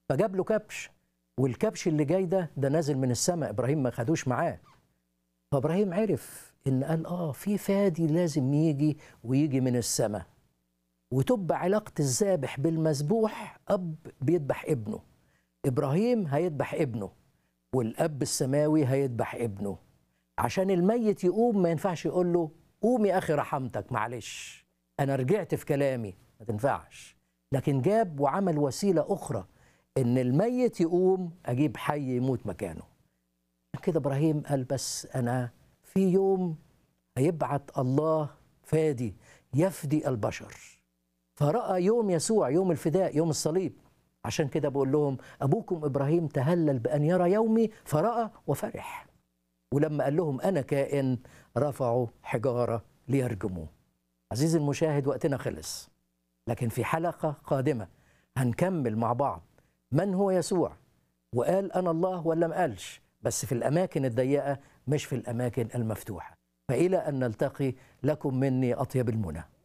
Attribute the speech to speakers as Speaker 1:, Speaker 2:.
Speaker 1: فجاب له كبش والكبش اللي جاي ده ده نازل من السماء ابراهيم ما خدوش معاه فابراهيم عرف ان قال اه في فادي لازم يجي ويجي من السماء وتبقى علاقه الذابح بالمذبوح اب بيذبح ابنه ابراهيم هيذبح ابنه والاب السماوي هيذبح ابنه عشان الميت يقوم ما ينفعش يقول له قوم يا اخي رحمتك معلش انا رجعت في كلامي ما تنفعش لكن جاب وعمل وسيله اخرى ان الميت يقوم اجيب حي يموت مكانه كده ابراهيم قال بس انا في يوم هيبعت الله فادي يفدي البشر فراى يوم يسوع يوم الفداء يوم الصليب عشان كده بقول لهم ابوكم ابراهيم تهلل بان يرى يومي فراى وفرح ولما قال لهم انا كائن رفعوا حجاره ليرجموه عزيزي المشاهد وقتنا خلص لكن في حلقه قادمه هنكمل مع بعض من هو يسوع وقال انا الله ولا ما قالش بس في الاماكن الضيقه مش في الاماكن المفتوحه فالى ان نلتقي لكم مني اطيب المنى